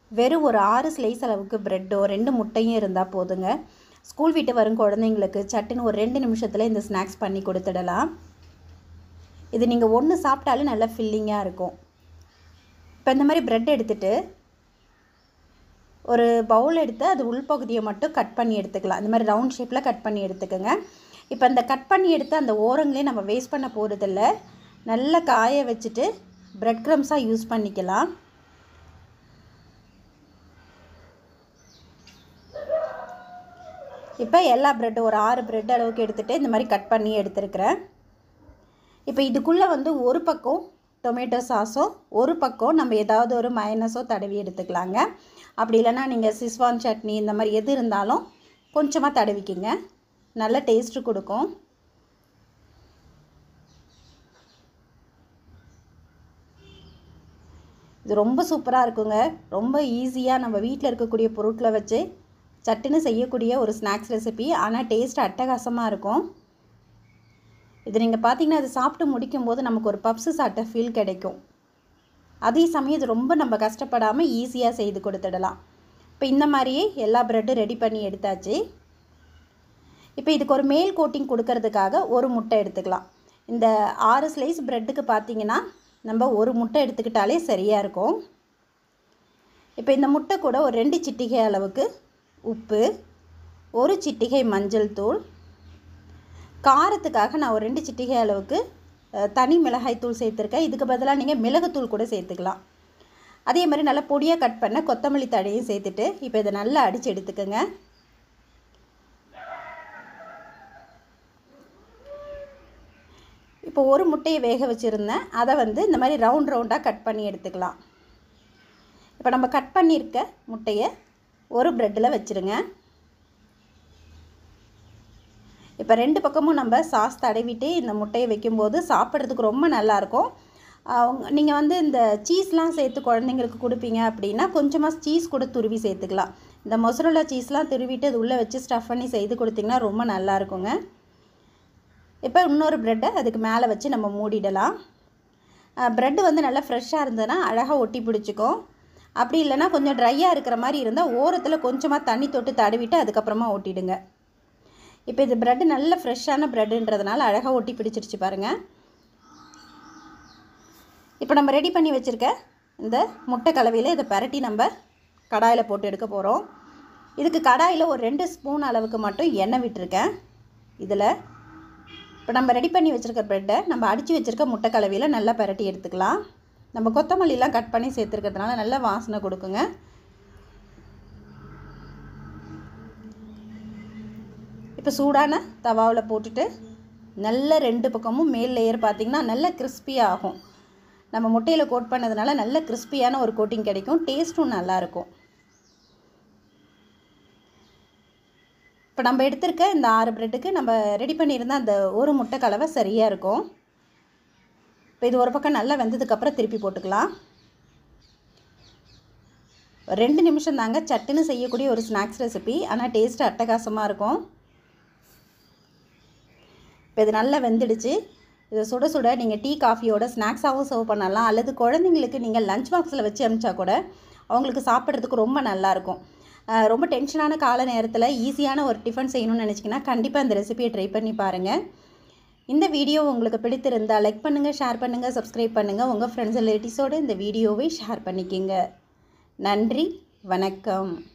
வெறும் ஒரு ஆறு ஸ்லைஸ் அளவுக்கு ப்ரெட்டோ ரெண்டு முட்டையும் இருந்தால் போதுங்க ஸ்கூல் விட்டு வரும் குழந்தைங்களுக்கு சட்டுன்னு ஒரு ரெண்டு நிமிஷத்தில் இந்த ஸ்நாக்ஸ் பண்ணி கொடுத்துடலாம் இது நீங்கள் ஒன்று சாப்பிட்டாலும் நல்லா ஃபில்லிங்காக இருக்கும் இப்போ இந்த மாதிரி ப்ரெட் எடுத்துகிட்டு ஒரு பவுல் எடுத்து அது உள்பகுதியை மட்டும் கட் பண்ணி எடுத்துக்கலாம் இந்த மாதிரி ரவுண்ட் ஷேப்பில் கட் பண்ணி எடுத்துக்கோங்க இப்போ அந்த கட் பண்ணி எடுத்து அந்த ஓரங்களே நம்ம வேஸ்ட் பண்ண போகிறதில்ல நல்லா காய வச்சுட்டு ப்ரெட் க்ரம்ஸாக யூஸ் பண்ணிக்கலாம் இப்போ எல்லா ப்ரெட்டு ஒரு ஆறு ப்ரெட் அளவுக்கு எடுத்துகிட்டு இந்த மாதிரி கட் பண்ணி எடுத்துருக்கிறேன் இப்போ இதுக்குள்ளே வந்து ஒரு பக்கம் டொமேட்டோ சாஸோ ஒரு பக்கம் நம்ம ஏதாவது ஒரு மயனஸோ தடவி எடுத்துக்கலாங்க அப்படி இல்லைன்னா நீங்கள் சிஸ்வான் சட்னி இந்த மாதிரி எது இருந்தாலும் கொஞ்சமாக தடவிக்கிங்க நல்ல டேஸ்ட்டு கொடுக்கும் இது ரொம்ப சூப்பராக இருக்குங்க ரொம்ப ஈஸியாக நம்ம வீட்டில் இருக்கக்கூடிய பொருட்களை வச்சு சட்டுன்னு செய்யக்கூடிய ஒரு ஸ்நாக்ஸ் ரெசிபி ஆனால் டேஸ்ட் அட்டகாசமாக இருக்கும் இது நீங்கள் பார்த்தீங்கன்னா அது சாப்பிட்டு முடிக்கும்போது நமக்கு ஒரு பப்ஸு சாப்பிட்ட ஃபீல் கிடைக்கும் அதே சமயம் இது ரொம்ப நம்ம கஷ்டப்படாமல் ஈஸியாக செய்து கொடுத்துடலாம் இப்போ இந்த மாதிரியே எல்லா ப்ரெட்டும் ரெடி பண்ணி எடுத்தாச்சு இப்போ இதுக்கு ஒரு மேல் கோட்டிங் கொடுக்கறதுக்காக ஒரு முட்டை எடுத்துக்கலாம் இந்த ஆறு ஸ்லைஸ் ப்ரெட்டுக்கு பார்த்தீங்கன்னா நம்ம ஒரு முட்டை எடுத்துக்கிட்டாலே சரியாக இருக்கும் இப்போ இந்த முட்டை கூட ஒரு ரெண்டு சிட்டிகை அளவுக்கு உப்பு ஒரு சிட்டிகை மஞ்சள் தூள் காரத்துக்காக நான் ஒரு ரெண்டு சிட்டிகை அளவுக்கு தனி மிளகாய் தூள் சேர்த்துருக்கேன் இதுக்கு பதிலாக நீங்கள் மிளகுத்தூள் கூட சேர்த்துக்கலாம் அதே மாதிரி நல்லா பொடியாக கட் பண்ண கொத்தமல்லி தழையும் சேர்த்துட்டு இப்போ இதை நல்லா அடித்து எடுத்துக்கோங்க இப்போ ஒரு முட்டையை வேக வச்சுருந்தேன் அதை வந்து இந்த மாதிரி ரவுண்ட் ரவுண்டாக கட் பண்ணி எடுத்துக்கலாம் இப்போ நம்ம கட் பண்ணியிருக்க முட்டையை ஒரு ப்ரெட்டில் வச்சுருங்க இப்போ ரெண்டு பக்கமும் நம்ம சாஸ் தடவிட்டு இந்த முட்டையை வைக்கும்போது சாப்பிட்றதுக்கு ரொம்ப நல்லாயிருக்கும் நீங்கள் வந்து இந்த சீஸ்லாம் சேர்த்து குழந்தைங்களுக்கு கொடுப்பீங்க அப்படின்னா கொஞ்சமாக சீஸ் கூட துருவி சேர்த்துக்கலாம் இந்த மொசரோலா சீஸ்லாம் துருவிட்டு அது உள்ளே வச்சு ஸ்டஃப் பண்ணி செய்து கொடுத்திங்கன்னா ரொம்ப நல்லா இருக்குங்க இப்போ இன்னொரு ப்ரெட்டை அதுக்கு மேலே வச்சு நம்ம மூடிடலாம் ப்ரெட்டு வந்து நல்லா ஃப்ரெஷ்ஷாக இருந்ததுன்னா அழகாக ஒட்டி பிடிச்சிக்கும் அப்படி இல்லைன்னா கொஞ்சம் ட்ரையாக இருக்கிற மாதிரி இருந்தால் ஓரத்தில் கொஞ்சமாக தண்ணி தொட்டு தடவிட்டு அதுக்கப்புறமா ஒட்டிடுங்க இப்போ இது ப்ரெட்டு நல்ல ஃப்ரெஷ்ஷான ப்ரெட்டுன்றதுனால அழகாக ஒட்டி பிடிச்சிருச்சு பாருங்கள் இப்போ நம்ம ரெடி பண்ணி வச்சுருக்க இந்த முட்டை கலவையில் இதை பரட்டி நம்ம கடாயில் போட்டு எடுக்க போகிறோம் இதுக்கு கடாயில் ஒரு ரெண்டு ஸ்பூன் அளவுக்கு மட்டும் எண்ணெய் விட்டுருக்கேன் இதில் இப்போ நம்ம ரெடி பண்ணி வச்சுருக்க ப்ரெட்டை நம்ம அடித்து வச்சுருக்க முட்டை கலவையில் நல்லா பரட்டி எடுத்துக்கலாம் நம்ம கொத்தமல்லிலாம் கட் பண்ணி சேர்த்துருக்கிறதுனால நல்ல வாசனை கொடுக்குங்க இப்போ சூடான தவாவில் போட்டுட்டு நல்ல ரெண்டு பக்கமும் மேல் லேயர் பார்த்திங்கன்னா நல்ல கிறிஸ்பியாக ஆகும் நம்ம முட்டையில் கோட் பண்ணதுனால நல்ல கிறிஸ்பியான ஒரு கோட்டிங் கிடைக்கும் டேஸ்ட்டும் நல்லாயிருக்கும் இப்போ நம்ம எடுத்திருக்க இந்த ஆறு ப்ரெட்டுக்கு நம்ம ரெடி பண்ணியிருந்த அந்த ஒரு முட்டை கலவை சரியாக இருக்கும் இப்போ இது ஒரு பக்கம் நல்லா வெந்ததுக்கப்புறம் திருப்பி போட்டுக்கலாம் ரெண்டு நிமிஷம் தாங்க சட்டுன்னு செய்யக்கூடிய ஒரு ஸ்நாக்ஸ் ரெசிபி ஆனால் டேஸ்ட்டு அட்டகாசமாக இருக்கும் இப்போ இது நல்லா வெந்துடுச்சு இதை சுட சுட நீங்கள் டீ காஃபியோட ஸ்நாக்ஸாகவும் சர்வ் பண்ணலாம் அல்லது குழந்தைங்களுக்கு நீங்கள் லஞ்ச் பாக்ஸில் வச்சு அனுப்பிச்சா கூட அவங்களுக்கு சாப்பிட்றதுக்கு ரொம்ப நல்லாயிருக்கும் ரொம்ப டென்ஷனான கால நேரத்தில் ஈஸியான ஒரு டிஃபன் செய்யணும்னு நினச்சிங்கன்னா கண்டிப்பாக இந்த ரெசிபியை ட்ரை பண்ணி பாருங்கள் இந்த வீடியோ உங்களுக்கு பிடித்திருந்தால் லைக் பண்ணுங்கள் ஷேர் பண்ணுங்கள் சப்ஸ்கிரைப் பண்ணுங்கள் உங்கள் ஃப்ரெண்ட்ஸ் ரிலேட்டிவ்ஸோடு இந்த வீடியோவை ஷேர் பண்ணிக்கிங்க நன்றி வணக்கம்